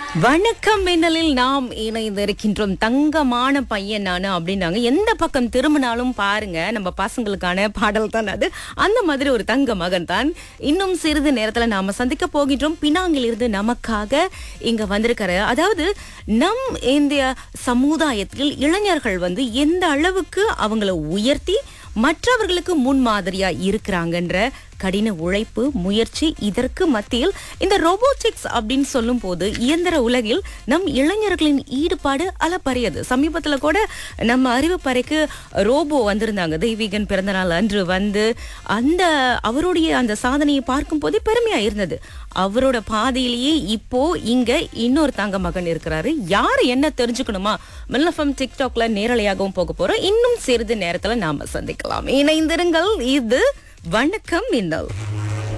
வணக்கம் மின்னலில் நாம் இணைந்திருக்கின்றோம் தங்கமான பையன் நானு அப்படின்னாங்க எந்த பக்கம் திரும்பினாலும் பாருங்க நம்ம பசங்களுக்கான பாடல் தான் அது அந்த மாதிரி ஒரு தங்க மகன் தான் இன்னும் சிறிது நேரத்துல நாம சந்திக்க போகின்றோம் பினாங்கில் இருந்து நமக்காக இங்க வந்திருக்கிற அதாவது நம் இந்திய சமுதாயத்தில் இளைஞர்கள் வந்து எந்த அளவுக்கு அவங்கள உயர்த்தி மற்றவர்களுக்கு முன்மாதிரியா இருக்கிறாங்கன்ற கடின உழைப்பு முயற்சி இதற்கு மத்தியில் இந்த ரோபோட்டிக்ஸ் அப்படின்னு சொல்லும் போது இயந்திர உலகில் நம் இளைஞர்களின் ஈடுபாடு அளப்பரியது சமீபத்துல கூட நம்ம அறிவுப்பறைக்கு ரோபோ வந்திருந்தாங்க தெய்வீகன் பிறந்தநாள் அன்று வந்து அந்த அவருடைய அந்த சாதனையை பார்க்கும் போதே பெருமையா இருந்தது அவரோட பாதையிலேயே இப்போ இங்க இன்னொரு தங்க மகன் இருக்கிறாரு யார் என்ன தெரிஞ்சுக்கணுமா மில்லஃபம் டிக்டாக்ல நேரலையாகவும் போக போறோம் இன்னும் சிறிது நேரத்துல நாம சந்திக்கலாம் இணைந்திருங்கள் இது வணக்கம் மின்னல்